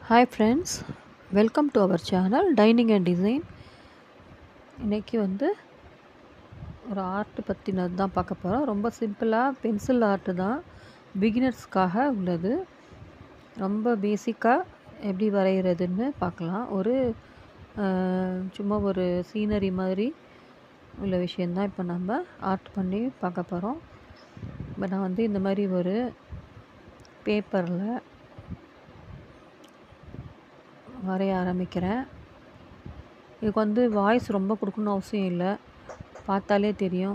hi friends welcome to our channel dining and design இன்றைக்கி வந்து ஒரு ஆர்ட் பற்றினது தான் பார்க்க போகிறோம் ரொம்ப சிம்பிளாக பென்சில் ஆர்ட்டு தான் பிகினர்ஸ்க்காக உள்ளது ரொம்ப பேசிக்காக எப்படி வரைகிறதுன்னு பார்க்கலாம் ஒரு அஹ், சும்மா ஒரு சீனரி மாதிரி உள்ள விஷயந்தான் இப்போ நம்ம ஆர்ட் பண்ணி பார்க்க போகிறோம் இப்போ நான் வந்து இந்த மாதிரி ஒரு பேப்பரில் வரைய ஆரம்பிக்கிறேன் இதுக்கு வந்து வாய்ஸ் ரொம்ப கொடுக்கணும்னு அவசியம் இல்லை பார்த்தாலே தெரியும்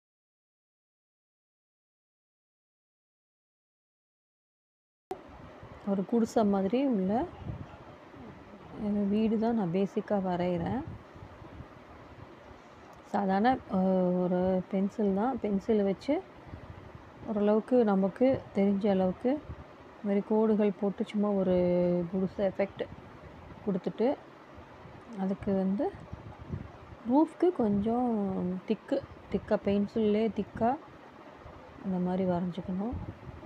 ஒரு குடிசை மாதிரி உள்ள அஹ், வீடு தான் நான் பேசிக்காக வரைகிறேன் சாதாரண அஹ், ஒரு பென்சில் தான் பென்சிலை வச்சு ஓரளவுக்கு நமக்கு தெரிஞ்ச அளவுக்கு இந்த மாதிரி கோடுகள் போட்டு சும்மா ஒரு குடிசை எஃபெக்ட் கொடுத்துட்டு அதுக்கு வந்து ரூஃப்க்கு கொஞ்சம் திக்கு திக்காக பென்சில்லே திக்காக அந்த மாதிரி வரைஞ்சிக்கணும்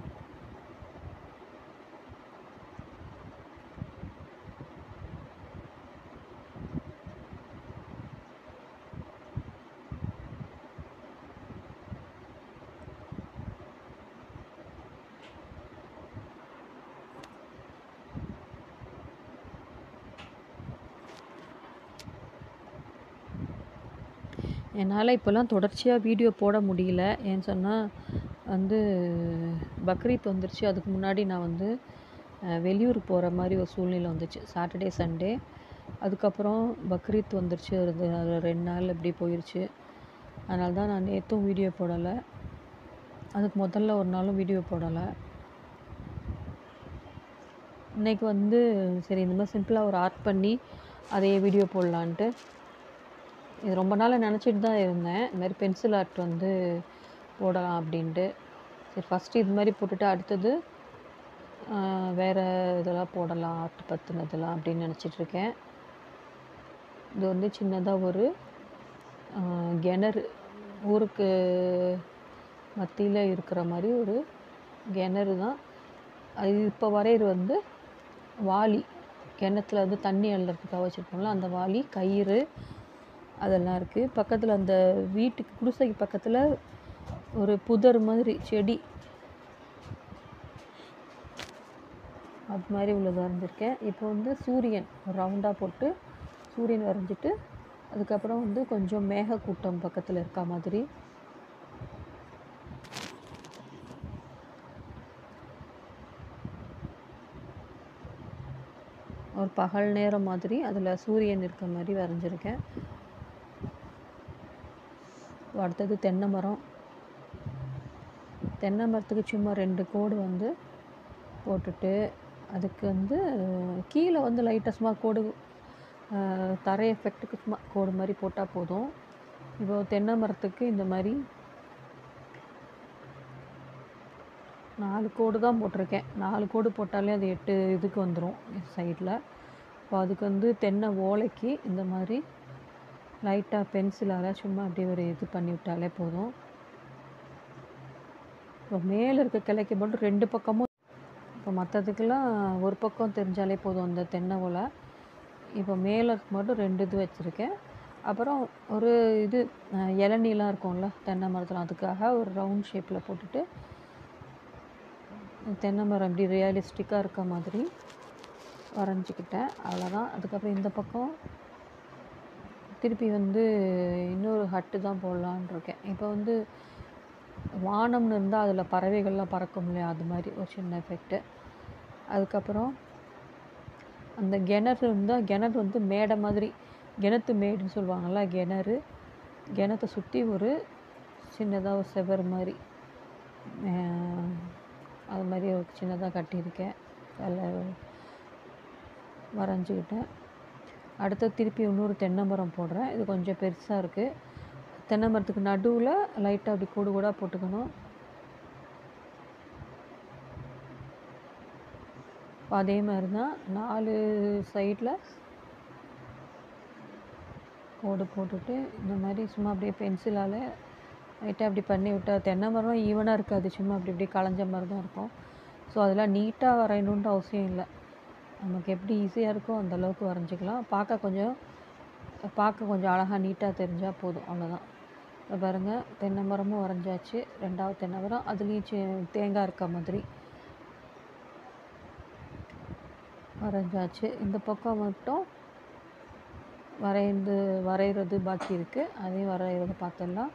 என்னால் இப்போல்லாம் தொடர்ச்சியாக வீடியோ போட முடியல ஏன்னு சொன்னால் வந்து பக்ரீத் வந்துருச்சு அதுக்கு முன்னாடி நான் வந்து அஹ், வெளியூர் போகிற மாதிரி ஒரு சூழ்நிலை வந்துச்சு சாட்டர்டே சண்டே அதுக்கப்புறம் பக்ரீத் வந்துருச்சு ஒரு இது- அது ரெண்டு நாள் இப்படி போயிடுச்சு அதனால தான் நான் நேற்றும் வீடியோ போடலை அதுக்கு முதல்ல ஒரு நாளும் வீடியோ போடலை இன்னைக்கு வந்து சரி இந்த மாதிரி சிம்பிளாக ஒரு ஆர்ட் பண்ணி அதையே வீடியோ போடலான்ட்டு இது ரொம்ப நாள் நினச்சிட்டு தான் இருந்தேன் இந்த மாதிரி பென்சில் ஆர்ட் வந்து போடலாம் அப்படின்ட்டு சரி ஃபஸ்ட்டு இது மாதிரி போட்டுட்டு அடுத்தது ஆஹ், வேறு இதெல்லாம் போடலாம் ஆர்ட் பற்றினதெல்லாம் அப்படின்னு நினச்சிட்டு இருக்கேன் இது வந்து சின்னதாக ஒரு ஆஹ், கிணறு ஊருக்கு மத்தியில் இருக்கிற மாதிரி ஒரு கிணறு தான் அது இப்போ வரையறது வந்து வாளி கிணத்துல வந்து தண்ணி அள்ளறதுக்காக வச்சுருப்போம்ல அந்த வாளி கயிறு அதெல்லாம் இருக்குது பக்கத்தில் அந்த வீட்டுக்கு குடிசைக்கு பக்கத்தில் ஒரு புதர் மாதிரி செடி அது மாதிரி உள்ளது வரைஞ்சிருக்கேன் இப்போ வந்து சூரியன் ரவுண்டாக போட்டு சூரியன் வரைஞ்சிட்டு அதுக்கப்புறம் வந்து கொஞ்சம் மேகக்கூட்டம் பக்கத்தில் இருக்க மாதிரி ஒரு பகல் நேரம் மாதிரி அதில் சூரியன் இருக்க மாதிரி வரைஞ்சிருக்கேன் இப்போ அடுத்தது தென்னை மரம் தென்னை மரத்துக்கு சும்மா ரெண்டு கோடு வந்து போட்டுட்டு அதுக்கு வந்து கீழே வந்து லைட்டாக சும்மா கோடு அஹ், தரை எஃபெக்ட்டுக்கு சும்மா கோடு மாதிரி போட்டால் போதும் இப்போ தென்னை மரத்துக்கு இந்த மாதிரி நாலு கோடு தான் போட்டிருக்கேன் நாலு கோடு போட்டாலே அது எட்டு இதுக்கு வந்துடும் சைடில் இப்போ அதுக்கு வந்து தென்னை ஓலைக்கு இந்த மாதிரி லைட்டாக பென்சிலால் சும்மா அப்படியே ஒரு இது பண்ணி விட்டாலே போதும் இப்போ மேலே இருக்க கிளைக்கு மட்டும் ரெண்டு பக்கமும் இப்போ மற்றதுக்கெல்லாம் ஒரு பக்கம் தெரிஞ்சாலே போதும் அந்த தென்னை ஓலை இப்போ மேலே மட்டும் ரெண்டு இது வச்சுருக்கேன் அப்புறம் ஒரு இது அஹ், இளநீலாம் இருக்கும்ல தென்னை மரத்தில் அதுக்காக ஒரு ரவுண்ட் ஷேப்பில் போட்டுட்டு தென்னை மரம் இப்படி ரியலிஸ்டிக்காக இருக்க மாதிரி வரைஞ்சிக்கிட்டேன் அவ்வளோதான் அதுக்கப்புறம் இந்த பக்கம் திருப்பி வந்து இன்னொரு ஹட்டு தான் போடலான்னு இருக்கேன் இப்போ வந்து வானம்னு இருந்தால் அதில் பறவைகள்லாம் பறக்கும் இல்லையா அது மாதிரி ஒரு சின்ன எஃபெக்ட்டு அதுக்கப்புறம் அந்த கிணறு இருந்தால் கிணறு வந்து மேடை மாதிரி கிணத்து மேடுன்னு சொல்லுவாங்கள்ல கிணறு கிணத்தை சுற்றி ஒரு சின்னதாக ஒரு செவர் மாதிரி அஹ், அது மாதிரி ஒரு சின்னதாக கட்டியிருக்கேன் அதில் வரைஞ்சிக்கிட்டேன் அடுத்து திருப்பி இன்னொரு தென்னை மரம் போடுறேன் இது கொஞ்சம் பெருசாக இருக்குது தென்னை மரத்துக்கு நடுவில் லைட்டாக அப்படி கூடு கூடாக போட்டுக்கணும் இப்போ அதே மாதிரி தான் நாலு சைடில் கோடு போட்டுட்டு இந்த மாதிரி சும்மா அப்படியே பென்சிலால் லைட்டாக அப்படி பண்ணி விட்டா தென்னை மரம் ஈவனாக இருக்காது சும்மா அப்படி இப்படி களைஞ்ச மாதிரி தான் இருக்கும் ஸோ அதெல்லாம் நீட்டாக வரையணுன்ட்டு அவசியம் இல்லை நமக்கு எப்படி ஈஸியாக இருக்கோ அந்த அளவுக்கு வரைஞ்சிக்கலாம் பார்க்க கொஞ்சம் பார்க்க கொஞ்சம் அழகாக நீட்டாக தெரிஞ்சால் போதும் அவ்வளோதான் இப்போ பாருங்கள் தென்னை மரமும் வரைஞ்சாச்சு ரெண்டாவது தென்னை மரம் அதுலேயும் சி தேங்காய் இருக்க மாதிரி வரைஞ்சாச்சு இந்த பக்கம் மட்டும் வரைந்து வரைகிறது பாக்கி இருக்குது அதையும் வரைகிறது பார்த்துடலாம்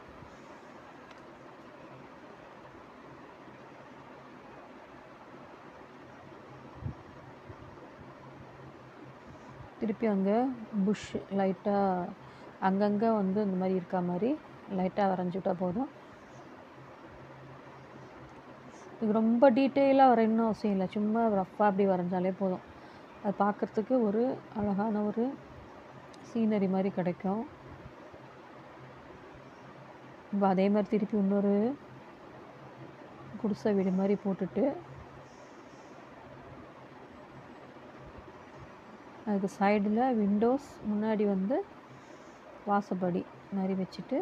திருப்பி அங்கே புஷ் லைட்டாக அங்கங்கே வந்து இந்த மாதிரி இருக்க மாதிரி லைட்டாக வரைஞ்சிட்டா போதும் இது ரொம்ப டீட்டெயிலாக வரையணும்னு அவசியம் இல்லை சும்மா ரஃப்பாக அப்படி வரைஞ்சாலே போதும் அது பார்க்குறதுக்கு ஒரு அழகான ஒரு சீனரி மாதிரி கிடைக்கும் இப்போ அதே மாதிரி திருப்பி இன்னொரு குடிசை வீடு மாதிரி போட்டுட்டு அதுக்கு சைடில் விண்டோஸ் முன்னாடி வந்து வாசப்படி மாதிரி வச்சுட்டு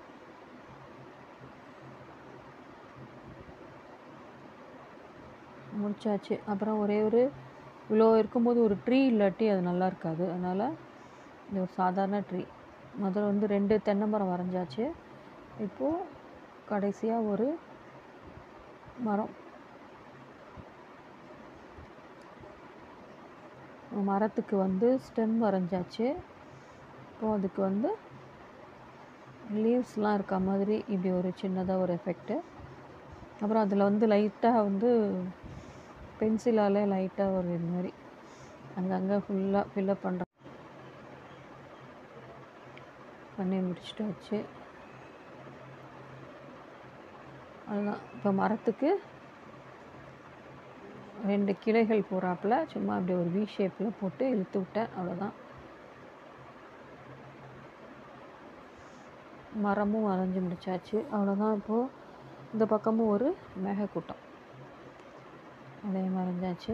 முடிச்சாச்சு அப்புறம் ஒரே ஒரு இவ்வளோ இருக்கும்போது ஒரு ட்ரீ இல்லாட்டி அது நல்லா இருக்காது அதனால் இது ஒரு சாதாரண ட்ரீ முதல்ல வந்து ரெண்டு தென்னை மரம் வரைஞ்சாச்சு இப்போது கடைசியாக ஒரு மரம் மரத்துக்கு வந்து ஸ்டெம் வரைஞ்சாச்சு இப்போது அதுக்கு வந்து லீவ்ஸ்லாம் இருக்க மாதிரி இப்படி ஒரு சின்னதாக ஒரு எஃபெக்ட்டு அப்புறம் அதில் வந்து லைட்டாக வந்து பென்சிலால் லைட்டாக ஒரு இது மாதிரி அங்கங்கே ஃபுல்லாக ஃபில்லப் பண்ணுற பண்ணி முடிச்சுட்டு வச்சு அதுதான் இப்போ மரத்துக்கு ரெண்டு கிளைகள் போகிறாப்புல சும்மா அப்படி ஒரு வி ஷேப்பில் போட்டு இழுத்து விட்டேன் அவ்வளோதான் மரமும் வரைஞ்சி முடிச்சாச்சு அவ்வளோதான் இப்போது இந்த பக்கமும் ஒரு மேகக்கூட்டம் அதையும் வரைஞ்சாச்சு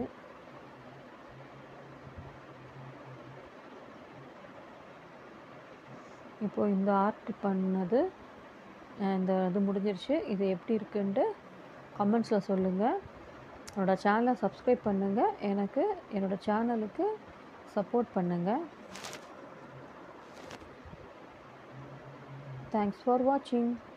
இப்போது இந்த ஆர்ட் பண்ணது இந்த இது முடிஞ்சிருச்சு இது எப்படி இருக்குன்ட்டு கமெண்ட்ஸில் சொல்லுங்கள் என்னோடய சேனலை சப்ஸ்கிரைப் பண்ணுங்கள் எனக்கு என்னோடய சேனலுக்கு சப்போர்ட் பண்ணுங்கள் தேங்க்ஸ் ஃபார் வாட்சிங்